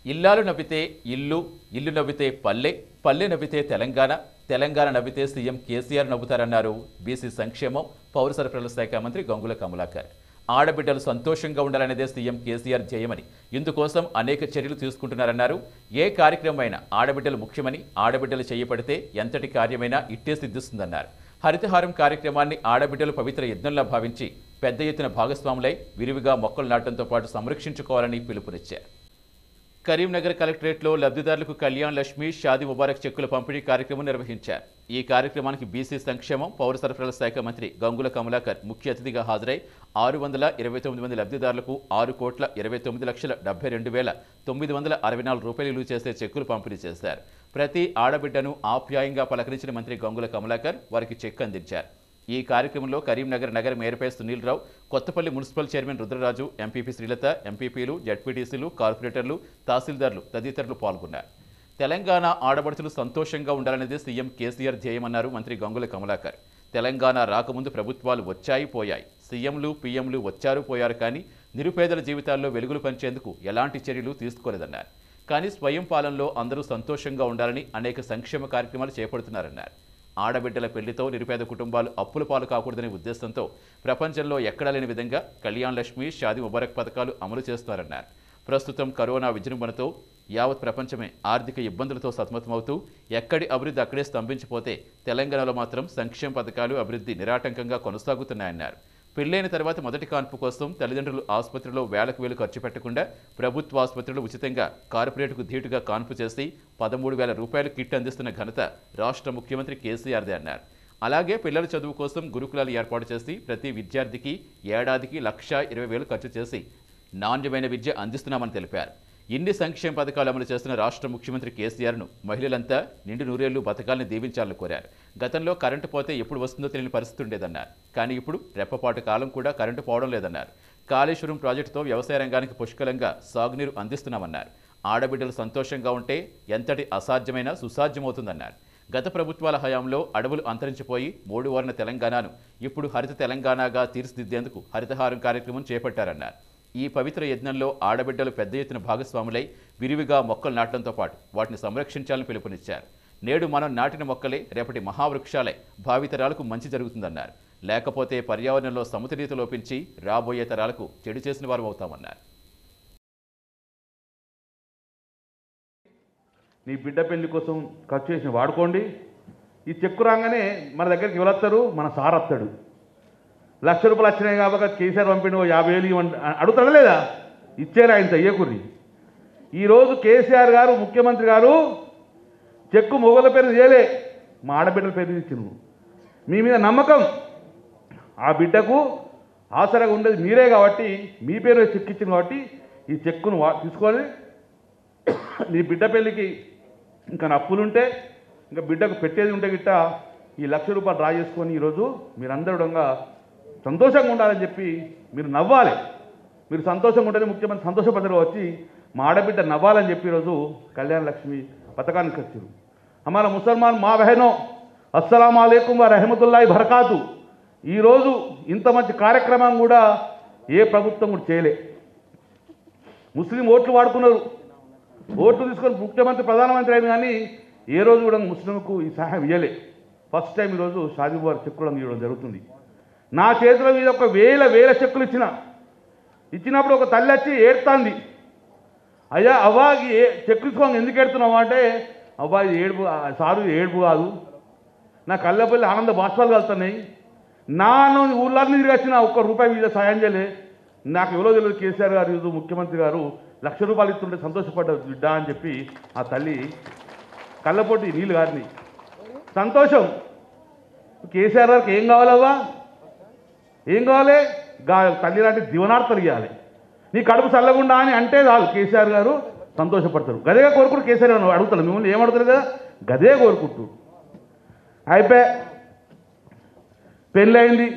ఇల్లాలు నవ్వితే ఇల్లు ఇల్లు నవ్వితే పల్లె పల్లె నవ్వితే తెలంగాణ తెలంగాణ నవ్వితే సీఎం కేసీఆర్ నవ్వుతారన్నారు బీసీ సంక్షేమం పౌర సరఫరాల శాఖ మంత్రి గంగుల కమలాకర్ ఆడబిడ్డలు సంతోషంగా ఉండాలనేదే సీఎం కేసీఆర్ జయమని ఇందుకోసం అనేక చర్యలు తీసుకుంటున్నారన్నారు ఏ కార్యక్రమమైనా ఆడబిడ్డలు ముఖ్యమని ఆడబిడ్డలు చేయబడితే ఎంతటి కార్యమైనా ఇట్టే సిద్ధిస్తుందన్నారు హరితహారం కార్యక్రమాన్ని ఆడబిడ్డలు పవిత్ర యజ్ఞంలా భావించి పెద్ద ఎత్తున భాగస్వాములై విరివిగా మొక్కలు నాటడంతో పాటు సంరక్షించుకోవాలని పిలుపునిచ్చారు కరీంనగర్ కలెక్టరేట్లో లబ్ధిదారులకు కళ్యాణ్ లక్ష్మి షాది ముబారక్ చెక్కుల పంపిణీ కార్యక్రమం నిర్వహించారు ఈ కార్యక్రమానికి బీసీ సంక్షేమం పౌర సరఫరాల శాఖ మంత్రి గంగుల కమలాకర్ ముఖ్య అతిథిగా హాజరై ఆరు వందల ఇరవై తొమ్మిది మంది లబ్ధిదారులకు ఆరు కోట్ల ఇరవై తొమ్మిది లక్షల డెబ్బై రెండు వేల తొమ్మిది వందల అరవై నాలుగు రూపాయలు విలువ చేసే చెక్కులు పంపిణీ చేశారు ప్రతి ఆడబిడ్డను ఆప్యాయంగా పలకరించిన మంత్రి గంగుల కమలాకర్ వారికి చెక్ అందించారు ఈ కార్యక్రమంలో కరీంనగర్ నగర మేయర్పై Sunil Rao Kothapalli municipal chairman Rudraraju MPP Srilatha ఎంపీపీలు జడ్పీటీసీలు కార్పొరేటర్లు తహసీల్దార్లు తదితరులు పాల్గొన్నారు తెలంగాణ ఆడపడుచులు సంతోషంగా ఉండాలనేది సీఎం కేసీఆర్ ధ్యేయమన్నారు మంత్రి గంగుల కమలాకర్ తెలంగాణ రాకముందు ప్రభుత్వాలు వచ్చాయి పోయాయి సీఎంలు పీఎంలు వచ్చారు పోయారు కానీ నిరుపేదల జీవితాల్లో వెలుగులు పంచేందుకు ఎలాంటి చర్యలు తీసుకోలేదన్నారు కానీ స్వయం పాలనలో అందరూ సంతోషంగా ఉండాలని అనేక సంక్షేమ కార్యక్రమాలు చేపడుతున్నారన్నారు ఆడబిడ్డల పెళ్లితో నిరుపేద కుటుంబాలు అప్పుల పాలు కాకూడదనే ఉద్దేశంతో ప్రపంచంలో ఎక్కడా లేని విధంగా కళ్యాణ్ లక్ష్మి షాది ముబారక్ పథకాలు అమలు చేస్తున్నారన్నారు ప్రస్తుతం కరోనా విజృంభణతో యావత్ ప్రపంచమే ఆర్థిక ఇబ్బందులతో సతమతమవుతూ ఎక్కడి అభివృద్ధి అక్కడే స్తంభించిపోతే తెలంగాణలో మాత్రం సంక్షేమ పథకాలు అభివృద్ధి నిరాటంకంగా కొనసాగుతున్నాయన్నారు పెళ్లైన తర్వాత మొదటి కాన్పు కోసం తల్లిదండ్రులు ఆసుపత్రిలో వేలకు వేలు ఖర్చు పెట్టకుండా ప్రభుత్వ ఆసుపత్రులు ఉచితంగా కార్పొరేట్కు ధీటుగా కాన్పు చేసి పదమూడు వేల రూపాయల కిట్ అందిస్తున్న ఘనత రాష్ట్ర ముఖ్యమంత్రి కేసీఆర్దే అన్నారు అలాగే పిల్లల చదువు కోసం గురుకులాలు ఏర్పాటు చేసి ప్రతి విద్యార్థికి ఏడాదికి లక్ష ఇరవై వేలు ఖర్చు చేసి నాణ్యమైన విద్య అందిస్తున్నామని తెలిపారు ఇన్ని సంక్షేమ పథకాలు అమలు చేస్తున్న రాష్ట్ర ముఖ్యమంత్రి కేసీఆర్ను మహిళలంతా నిండు నూరేళ్లు బతకాలని దీవించాలని కోరారు గతంలో కరెంటు పోతే ఎప్పుడు వస్తుందో తెలియని పరిస్థితి ఉండేదన్నారు కానీ ఇప్పుడు రెప్పపాటు కాలం కూడా కరెంటు పోవడం లేదన్నారు కాళేశ్వరం ప్రాజెక్టుతో వ్యవసాయ రంగానికి పుష్కలంగా సాగునీరు అందిస్తున్నామన్నారు ఆడబిడ్డలు సంతోషంగా ఉంటే ఎంతటి అసాధ్యమైనా సుసాధ్యమవుతుందన్నారు గత ప్రభుత్వాల హయాంలో అడవులు అంతరించిపోయి మూడు వారిన తెలంగాణను ఇప్పుడు హరిత తెలంగాణగా తీర్చిదిద్దేందుకు హరితహారం కార్యక్రమం చేపట్టారన్నారు ఈ పవిత్ర యజ్ఞంలో ఆడబిడ్డలు పెద్ద ఎత్తున భాగస్వాములై విరివిగా మొక్కలు నాటడంతో పాటు వాటిని సంరక్షించాలని పిలుపునిచ్చారు నేడు మనం నాటిన మొక్కలే రేపటి మహావృక్షాలై భావితరాలకు మంచి జరుగుతుందన్నారు లేకపోతే పర్యావరణంలో సమతుల్యత లోపించి రాబోయే తరాలకు చెడు చేసిన వారు అవుతామన్నారు నీ బిడ్డ పెళ్లి కోసం ఖర్చు చేసి వాడుకోండి ఈ చెక్కు రాగానే మన దగ్గరికి ఎవరు వస్తారు మన సార్ వస్తాడు లక్ష రూపాయలు వచ్చినాయి కాబట్టి కేసీఆర్ పంపిణీ యాభై వేలు ఇవ్వండి అ- అడుగుతాడా లేదా ఇచ్చేరా ఆయన ఇయ్యకుర్రి ఈరోజు కేసీఆర్ గారు ముఖ్యమంత్రి గారు చెక్కు మొగల పేరు చేయలే మా ఆడబిడ్డల పేరు ఇచ్చిండు మీ మీద నమ్మకం ఆ బిడ్డకు ఆసరగా ఉండేది మీరే కాబట్టి మీ పేరు మీద చెక్ ఇచ్చింది కాబట్టి ఈ చెక్కును వా తీసుకొని నీ బిడ్డ పెళ్ళికి ఇంకా నా అప్పులుంటే ఇంకా బిడ్డకు పెట్టేది ఉంటే గిట్ట ఈ లక్ష రూపాయలు డ్రా చేసుకొని ఈరోజు మీరందరూ కూడా సంతోషంగా ఉండాలని చెప్పి మీరు నవ్వాలి మీరు సంతోషంగా ఉంటేనే ముఖ్యమంత్రి సంతోషపడరు వచ్చి మా ఆడబిడ్డ నవ్వాలని చెప్పి ఈరోజు కళ్యాణ లక్ష్మి పథకానికి వచ్చారు హమారా ముసల్మాన్ మా బహనో అస్సలం అయికం వా రహమతుల్లాhi బరకాతు ఈరోజు ఇంత మంచి కార్యక్రమం కూడా ఏ ప్రభుత్వం కూడా చేయలే ముస్లిం ఓట్లు వాడుకున్నారు ఓట్లు తీసుకొని ముఖ్యమంత్రి ప్రధానమంత్రి అయింది కానీ ఏ రోజు కూడా ముస్లింకు ఈ సహాయం ఇవ్వలే ఫస్ట్ టైం ఈరోజు షాదీ వారు చెక్కులు ఇవ్వడం జరుగుతుంది నా చేతుల మీద ఒక వేల వేల చెక్కులు ఇచ్చిన ఇచ్చినప్పుడు ఒక తల్లి వచ్చి ఏడుతాంది అయ్యా అవ్వా ఈ ఏ చెక్కులు ఇచ్చుకోండి ఎందుకు ఏడుతున్నావు అంటే అవ్వా ఇది ఏడుపు ఆ, సారు ఇది ఏడుపు కాదు నా కళ్ళపల్లి ఆనంద బాష్పాలు కలుతున్నాయి నాను ఊళ్ళన్నీ తిరిగి వచ్చిన ఒక్క రూపాయి మీద సాయం చేయలే నాకు ఎవరో తెలియదు కేసీఆర్ గారు ఈరోజు ముఖ్యమంత్రి గారు లక్ష రూపాయలు ఇస్తుంటే సంతోషపడ్డ బిడ్డ అని చెప్పి ఆ తల్లి కళ్ళపోటి నీళ్ళు గారిని సంతోషం కేసీఆర్ గారికి ఏం కావాలవ్వా ఏం కావాలి గా తల్లి లాంటి దీవనార్థాలు ఇవ్వాలి నీ కడుపు చల్లగుండా అని అంటే చాలు కేసీఆర్ గారు సంతోషపడతారు గదేగా కోరుకుంటూ కేసీఆర్ గారు అడుగుతారు మిమ్మల్ని ఏమడుగుతారు కదా గదే కోరుకుంటూ అయిపోయి పెళ్ళయింది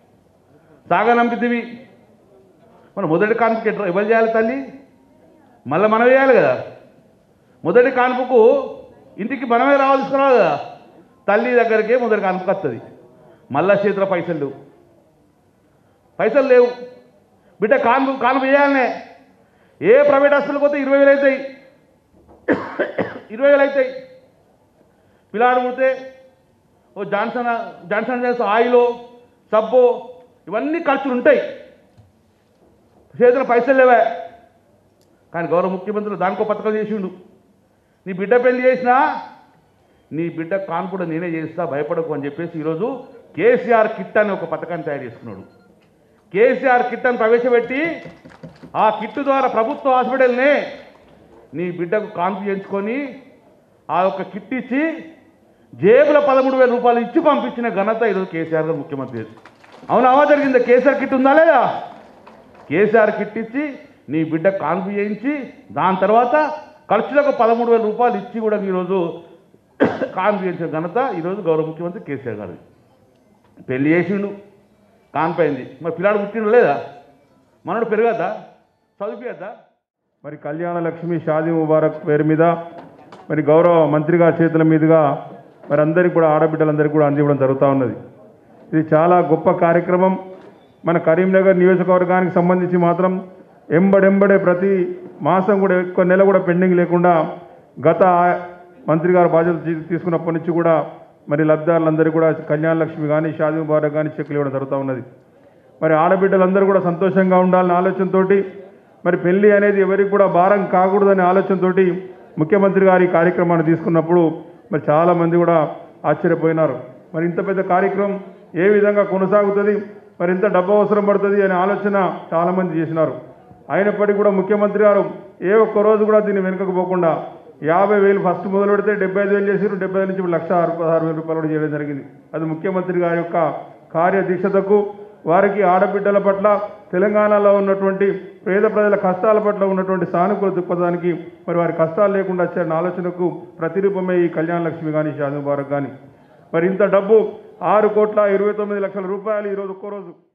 సాగనంపితివి మన మొదటి కాన్పుకి ఎట్లా ఎవరు చేయాలి తల్లి మళ్ళీ మనం వేయాలి కదా మొదటి కాన్పుకు ఇంటికి మనమే రావాలి తీసుకురావాలి కదా తల్లి దగ్గరికే మొదటి కాన్పుకి వస్తుంది మళ్ళా చేతిలో పైసలు లేవు పైసలు లేవు బిడ్డ కాన్పు కాన్పు వేయాలనే ఏ ప్రైవేట్ హాస్పిటల్కి పోతే ఇరవై వేలు అవుతాయి ఇరవై వేలు అవుతాయి పిల్లాడు పుడితే ఓ జాన్సన్ జాన్సన్ చేసే ఆయిలో సబ్బు ఇవన్నీ ఖర్చులు ఉంటాయి చేతుల పైసలు లేవా కానీ గౌరవ ముఖ్యమంత్రులు దానికో పథకం చేసిండు నీ బిడ్డ పెళ్లి చేసినా నీ బిడ్డ కాన్ కూడా నేనే చేస్తా భయపడకు అని చెప్పేసి ఈరోజు కేసీఆర్ కిట్ అని ఒక పథకాన్ని తయారు చేసుకున్నాడు కేసీఆర్ కిట్ అని ప్రవేశపెట్టి ఆ కిట్ ద్వారా ప్రభుత్వ హాస్పిటల్నే నీ బిడ్డకు కాన్పు చేయించుకొని ఆ యొక్క కిట్ ఇచ్చి జేబుల పదమూడు వేల రూపాయలు ఇచ్చి పంపించిన ఘనత ఈరోజు కేసీఆర్ గారు ముఖ్యమంత్రి అవును అవా జరిగిందా కేసీఆర్ కిట్ ఉందా లేదా కేసీఆర్ కిట్ ఇచ్చి నీ బిడ్డ కాన్పు చేయించి దాని తర్వాత ఖర్చులకు పదమూడు వేల రూపాయలు ఇచ్చి కూడా ఈరోజు కాన్పు చేయించిన ఘనత ఈరోజు గౌరవ ముఖ్యమంత్రి కేసీఆర్ గారు పెళ్లి చేసిండు కాన్పైంది మరి పిల్లాడు పుట్టిండు లేదా మనోడు పెరగద్దా చదివియద్దా మరి కళ్యాణ లక్ష్మి షాదీ ముబారక్ పేరు మీద మరి గౌరవ మంత్రి గారి చేతుల మీదుగా మరి అందరికీ కూడా ఆడబిడ్డలందరికీ కూడా అందివ్వడం జరుగుతూ ఉన్నది ఇది చాలా గొప్ప కార్యక్రమం మన కరీంనగర్ నియోజకవర్గానికి సంబంధించి మాత్రం ఎంబడెంబడే ప్రతి మాసం కూడా ఎక్కువ నెల కూడా పెండింగ్ లేకుండా గత ఆ- మంత్రి గారు బాధ్యత తీ- తీసుకున్నప్పటి నుంచి కూడా మరి లబ్ధిదారులందరికీ కూడా కళ్యాణ లక్ష్మి కానీ షాదీ ముబారక్ కానీ చెక్కులు ఇవ్వడం జరుగుతూ ఉన్నది మరి ఆడబిడ్డలందరూ కూడా సంతోషంగా ఉండాలనే ఆలోచనతోటి మరి పెళ్లి అనేది ఎవరికి కూడా భారం కాకూడదనే ఆలోచనతోటి ముఖ్యమంత్రి గారు ఈ కార్యక్రమాన్ని తీసుకున్నప్పుడు మరి చాలామంది కూడా ఆశ్చర్యపోయినారు మరి ఇంత పెద్ద కార్యక్రమం ఏ విధంగా కొనసాగుతుంది మరి ఇంత డబ్బు అవసరం పడుతుంది అనే ఆలోచన చాలామంది చేసినారు అయినప్పటికీ కూడా ముఖ్యమంత్రి గారు ఏ ఒక్క రోజు కూడా దీన్ని వెనుకకు పోకుండా యాభై వేలు ఫస్ట్ మొదలు పెడితే డెబ్బై ఐదు వేలు చేసారు డెబ్బై ఐదు నుంచి ఇప్పుడు లక్ష ఆరు పదహారు వేల రూపాయలు కూడా చేయడం జరిగింది అది ముఖ్యమంత్రి గారి యొక్క కార్యదీక్షతకు వారికి ఆడబిడ్డల పట్ల తెలంగాణలో ఉన్నటువంటి పేద ప్రజల కష్టాల పట్ల ఉన్నటువంటి సానుకూల దృక్పథానికి మరి వారి కష్టాలు లేకుండా వచ్చారన్న ఆలోచనకు ప్రతిరూపమే ఈ కళ్యాణ లక్ష్మి కానీ షాదీ ముబారక్ కానీ మరి ఇంత డబ్బు ఆరు కోట్ల ఇరవై తొమ్మిది లక్షల రూపాయలు ఈరోజు ఒక్కో రోజు